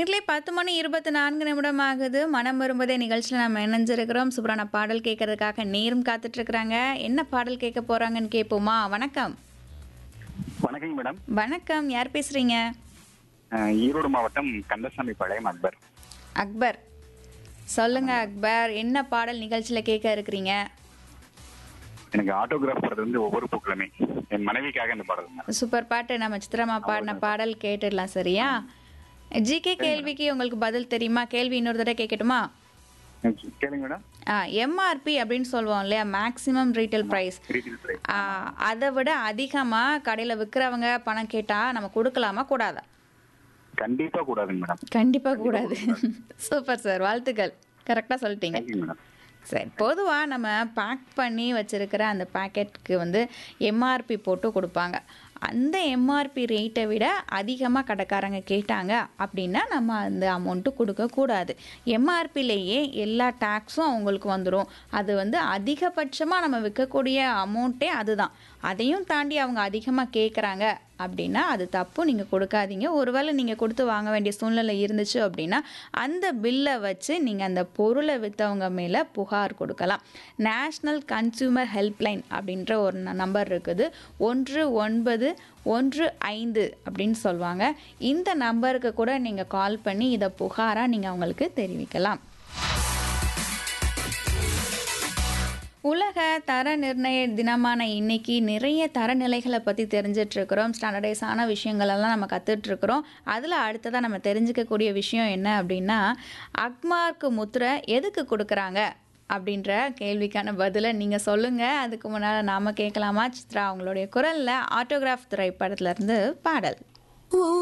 இதிலே பத்து மணி இருபத்தி நான்கு நிமிடம் ஆகுது மனம் வரும்போதே நிகழ்ச்சியில் நம்ம இணைஞ்சிருக்கிறோம் சூப்பரான பாடல் கேட்கறதுக்காக நேரம் காத்துட்டு இருக்கிறாங்க என்ன பாடல் கேட்க போறாங்கன்னு கேட்போமா வணக்கம் வணக்கம் மேடம் வணக்கம் யார் பேசுறீங்க அஹ் ஈரோடு மாவட்டம் கந்தசாமி பாளையம் அக்பர் அக்பர் சொல்லுங்க அக்பர் என்ன பாடல் நிகழ்ச்சியில் கேட்க இருக்கிறீங்க எனக்கு ஆட்டோகிராஃப் போடுறது வந்து ஒவ்வொரு பூக்களுமே என் மனைவிக்காக இந்த பாடல் சூப்பர் பாட்டு நம்ம சித்திரமா பாடின பாடல் கேட்டுடலாம் சரியா ஜிகே கேள்விக்கு உங்களுக்கு பதில் தெரியுமா கேள்வி இன்னொரு தடவை கேட்கட்டுமா கேளுங்க மேடம் எம்ஆர்பி அப்படின்னு சொல்லுவோம் இல்லையா maximum retail price retail price அதை விட அதிகமாக கடையில் விற்கிறவங்க பணம் கேட்டால் நம்ம கொடுக்கலாமா கூடாதா கண்டிப்பா கூடாதுங்க மேடம் கண்டிப்பாக கூடாது சூப்பர் சார் வாழ்த்துக்கள் கரெக்டாக சொல்லிட்டீங்க தேங்க்யூ மேடம் சரி பொதுவாக நம்ம பேக் பண்ணி வச்சிருக்கிற அந்த பாக்கெட்டுக்கு வந்து எம்ஆர்பி போட்டு கொடுப்பாங்க அந்த எம்ஆர்பி ரேட்டை விட அதிகமாக கடைக்காரங்க கேட்டாங்க அப்படின்னா நம்ம அந்த அமௌண்ட்டு கொடுக்கக்கூடாது எம்ஆர்பிலேயே எல்லா டேக்ஸும் அவங்களுக்கு வந்துடும் அது வந்து அதிகபட்சமாக நம்ம விற்கக்கூடிய அமௌண்ட்டே அதுதான் அதையும் தாண்டி அவங்க அதிகமாக கேட்குறாங்க அப்படின்னா அது தப்பு நீங்கள் கொடுக்காதீங்க ஒருவேளை நீங்கள் கொடுத்து வாங்க வேண்டிய சூழ்நிலை இருந்துச்சு அப்படின்னா அந்த பில்லை வச்சு நீங்கள் அந்த பொருளை விற்றவங்க மேலே புகார் கொடுக்கலாம் நேஷ்னல் கன்சியூமர் ஹெல்ப்லைன் அப்படின்ற ஒரு நம்பர் இருக்குது ஒன்று ஒன்பது ஒன்று ஐந்து அப்படின்னு சொல்லுவாங்க இந்த நம்பருக்கு கூட நீங்கள் கால் பண்ணி இதை புகாராக நீங்கள் அவங்களுக்கு தெரிவிக்கலாம் உலக தர நிர்ணய தினமான இன்னைக்கு நிறைய தரநிலைகளை பற்றி தெரிஞ்சிட்டு இருக்கிறோம் ஸ்டாண்டர்டைஸான விஷயங்களெல்லாம் நம்ம கற்றுட்டு இருக்கிறோம் அதில் அடுத்ததாக நம்ம தெரிஞ்சுக்கக்கூடிய விஷயம் என்ன அப்படின்னா அக்மார்க்கு முத்திரை எதுக்கு கொடுக்குறாங்க அப்படின்ற கேள்விக்கான பதிலை நீங்கள் சொல்லுங்கள் அதுக்கு முன்னால் நாம் கேட்கலாமா சித்ரா அவங்களுடைய குரலில் ஆட்டோகிராஃப் திரைப்படத்துலேருந்து பாடல்